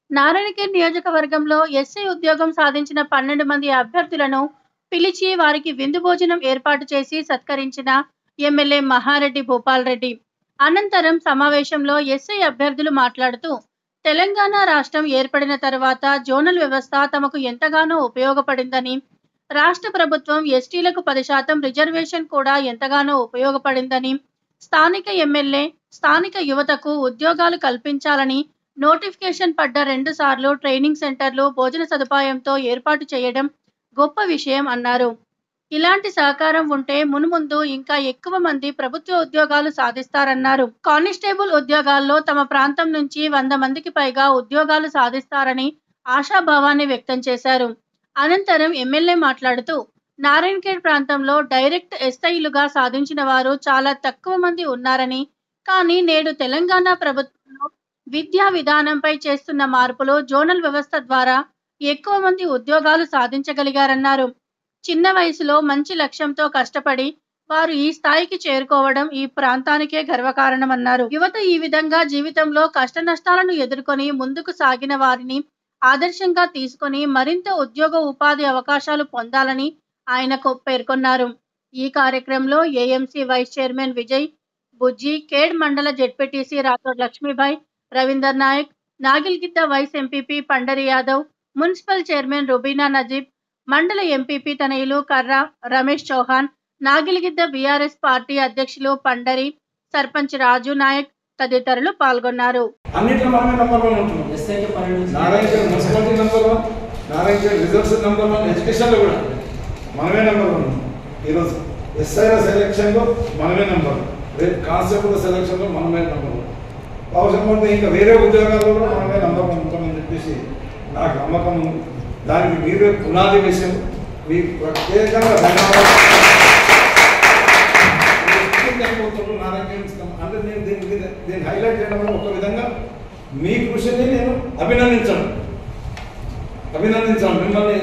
నారాయణఖేడ్ నియోజకవర్గంలో ఎస్ఐ ఉద్యోగం సాధించిన పన్నెండు మంది అభ్యర్థులను పిలిచి వారికి విందు భోజనం ఏర్పాటు చేసి సత్కరించిన ఎమ్మెల్యే మహారెడ్డి భూపాల్ రెడ్డి అనంతరం సమావేశంలో ఎస్ఐ అభ్యర్థులు మాట్లాడుతూ తెలంగాణ రాష్ట్రం ఏర్పడిన తర్వాత జోనల్ వ్యవస్థ తమకు ఎంతగానో ఉపయోగపడిందని రాష్ట్ర ప్రభుత్వం ఎస్టీలకు పది శాతం రిజర్వేషన్ కూడా ఎంతగానో ఉపయోగపడిందని స్థానిక ఎమ్మెల్యే స్థానిక యువతకు ఉద్యోగాలు కల్పించాలని నోటిఫికేషన్ పడ్డ రెండు సార్లు ట్రైనింగ్ సెంటర్లు భోజన సదుపాయంతో ఏర్పాటు చేయడం గొప్ప విషయం అన్నారు ఇలాంటి సహకారం ఉంటే మునుముందు ఇంకా ఎక్కువ మంది ప్రభుత్వ ఉద్యోగాలు సాధిస్తారన్నారు కానిస్టేబుల్ ఉద్యోగాల్లో తమ ప్రాంతం నుంచి వంద మందికి పైగా ఉద్యోగాలు సాధిస్తారని ఆశాభావాన్ని వ్యక్తం చేశారు అనంతరం ఎమ్మెల్యే మాట్లాడుతూ నారాయణఖేడ్ ప్రాంతంలో డైరెక్ట్ ఎస్ఐలుగా సాధించిన వారు చాలా తక్కువ మంది ఉన్నారని కానీ నేడు తెలంగాణ ప్రభుత్వంలో విద్యా విధానంపై చేస్తున్న మార్పులు జోనల్ వ్యవస్థ ద్వారా ఎక్కువ మంది ఉద్యోగాలు సాధించగలిగారన్నారు చిన్న వయసులో మంచి లక్ష్యంతో కష్టపడి వారు ఈ స్థాయికి చేరుకోవడం ఈ ప్రాంతానికే గర్వకారణమన్నారు యువత ఈ విధంగా జీవితంలో కష్ట నష్టాలను ఎదుర్కొని ముందుకు సాగిన వారిని ఆదర్శంగా తీసుకొని మరింత ఉద్యోగ ఉపాధి అవకాశాలు పొందాలని ఆయన కొ- పేర్కొన్నారు ఈ కార్యక్రమంలో AMC vice chairman Vijay Bujji కేడ్ మండల ZPTC Rathod Lakshmibai Ravinder Nayak Nagilgidda vice MPP Pandari Yadav municipal chairman Rubina Najeeb మండల ఎంపీపీ తనయులు కర్ర రమేష్ చౌహాన్ నాగిల్గిద్ద బీఆర్ఎస్ పార్టీ అధ్యక్షులు పండరి సర్పంచ్ రాజు నాయక్ తదితరులు పాల్గొన్నారు అన్నింటిలో మనమే నెంబర్ వన్ ఉంటున్నాం ఎస్ఐకి పన్నెండు Narayana municipality number one Narayana reserves number one ఎడ్యుకేషన్లో కూడా మనమే నెంబర్ వన్ ఈరోజు ఎస్ఐల సెలక్షన్లో మనమే నెంబర్ రేపు కానిస్టేబుల్ సెలక్షన్లో మనమే నెంబర్ వన్ అవసరం ఇంకా వేరే ఉద్యోగాల్లో కూడా మనమే నెంబర్ వన్ ఉంటామని చెప్పేసి నాకు నమ్మకం ఉంది దానికి మీరే పునాది విషయం మీకు ప్రత్యేకంగా ధన్యవాదాలు అంటే నేను దీని మీద దీన్ని హైలైట్ చేయడం వల్ల ఒక విధంగా మీ కృషిని నేను అభినందించను అభినందించాను మిమ్మల్ని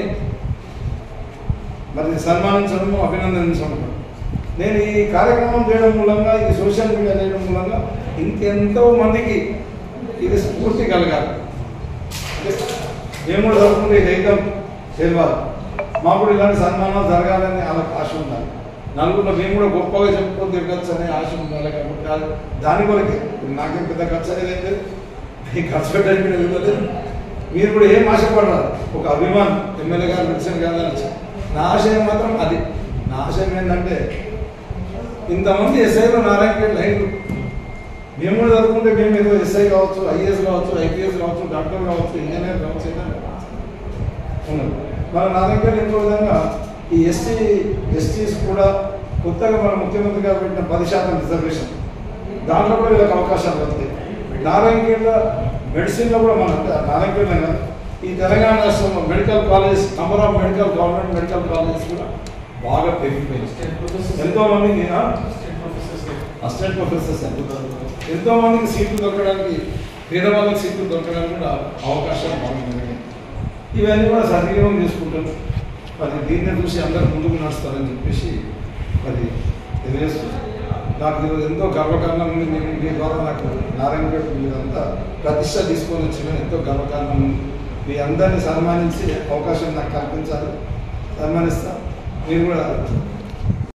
మరి సన్మానించడము అభినందించడం నేను ఈ కార్యక్రమం చేయడం మూలంగా ఈ సోషల్ మీడియా చేయడం మూలంగా ఇంకెంతో మందికి ఇది స్ఫూర్తి కలగాలి అంటే మేము కూడా చదువుకుంటే ఇది అయితే తెలియాలి మాకు కూడా ఇలాంటి సన్మానాలు జరగాలని వాళ్ళకి ఆశ ఉండాలి నలుగురిలో మేము కూడా గొప్పగా చెప్పుకొని తిరగచ్చు అనే ఆశ ఉండాలి కాబట్టి అది దాని కొరకే ఇప్పుడు నాకేం పెద్ద ఖర్చు అనేది అయితే ఈ ఖర్చు పెట్టడానికి కూడా ఇవ్వలేదు మీరు కూడా ఏం ఆశపడాలి ఒక అభిమానం ఎమ్మెల్యే గారు మెడిసిన్ కాదని నా ఆశయం మాత్రం అది నా ఆశయం ఏంటంటే ఇంతమంది ఎస్ఐలో నారాయణ లైన్ మేము కూడా చదువుకుంటే మేము ఏదో ఎస్ఐ కావచ్చు ఐఏఎస్ కావచ్చు ఐపీఎస్ కావచ్చు డాక్టర్ కావచ్చు ఇంజనీర్ కావచ్చు ఏదైనా కావచ్చు. ఉన్నది మన నా దగ్గర ఇంకో విధంగా ఈ ఎస్టీ ఎస్టీస్ కూడా కొత్తగా మన ముఖ్యమంత్రి గారు పెట్టిన పది శాతం రిజర్వేషన్ దాంట్లో కూడా వీళ్ళకి అవకాశాలు వస్తాయి నారాయణఖేడ్ల మెడిసిన్లో కూడా మన నారాయణఖేడ్లో కాదు ఈ తెలంగాణ రాష్ట్రంలో medical college number of medical government medical colleges కూడా బాగా పెరిగిపోయింది ఎంతో మందికి ఆ? అసిస్టెంట్ ప్రొఫెసర్స్ ఎంతో మందికి సీట్లు దొరకడానికి పేదవాళ్ళకి సీట్లు దొరకడానికి కూడా అవకాశాలు బాగున్నాయి ఇవన్నీ కూడా సద్వినియోగం చేసుకుంటాం మరి దీన్నే చూసి అందరూ ముందుకు నడుస్తారని చెప్పేసి మరి తెలియజేస్తుంది నాకు ఈరోజు ఎంతో గర్వకారణం ఉంది నేను మీ ద్వారా నాకు నారాయణపేట మీదంతా ప్రతిష్ట తీసుకొని వచ్చిన ఎంతో గర్వకారణం ఉంది మీ అందరినీ సన్మానించి అవకాశం నాకు కల్పించాలి సన్మానిస్తా మీరు కూడా